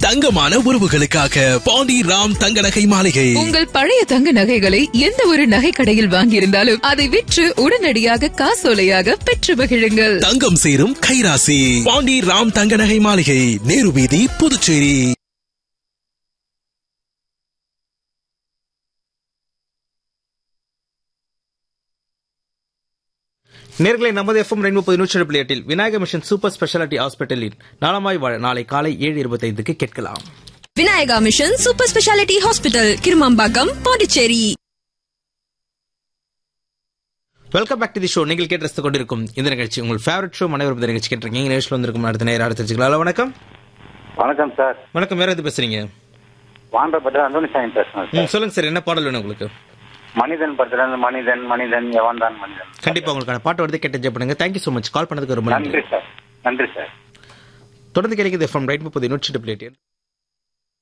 தங்கமான உறவுகளுக்காக பாண்டி ராம் தங்க நகை மாளிகை உங்கள் பழைய தங்க நகைகளை எந்த ஒரு நகை கடையில் வாங்கியிருந்தாலும் அதை விற்று உடனடியாக காசோலையாக பெற்று மகிழுங்கள் தங்கம் சேரும் கைராசி பாண்டி ராம் தங்க நகை மாளிகை நேரு வீதி புதுச்சேரி நேர்களை நமது எஃப்எம் ரெண்டு முப்பது நூற்றி புள்ளி எட்டில் விநாயக மிஷன் சூப்பர் ஸ்பெஷாலிட்டி ஹாஸ்பிட்டலில் நலமாய் வாழ நாளை காலை ஏழு இருபத்தைந்துக்கு கேட்கலாம் Vinayaka mission super speciality hospital Kirumampakkam Pondicherry welcome back to the show நீங்கள் கேட்டு ரசித்துக் கொண்டிருக்கும் இந்த நிகழ்ச்சி உங்கள் ஃபேவரட் ஷோ மனைவர் இந்த நிகழ்ச்சி கேட்டிருக்கீங்க நிகழ்ச்சியில் வந்திருக்கும் அடுத்த நேரம் அடுத்த வச்சுக்கலாம் வணக்கம் வணக்கம் சார் வணக்கம் வேற எது பேசுறீங்க வாண்டப்பட்ட அந்தோனி சாமி பேசுறேன் ம், சார் சொல்லுங்க சார் என்ன பாடல் வேணும் உங்களுக்கு மனிதன் படத்துல இருந்து மனிதன் மனிதன் எவன் தான் மனிதன் கண்டிப்பா உங்களுக்கான பாட்டு வந்து கேட்டு என்ஜாய் பண்ணுங்க தேங்க்யூ ஸோ மச் கால் பண்ணதுக்கு ரொம்ப நன்றி நன்றி சார் நன்றி சார் தொடர்ந்து கிடைக்குது எஃப்எம் ரைட் முப்பது நூற்றி டபிள்யூ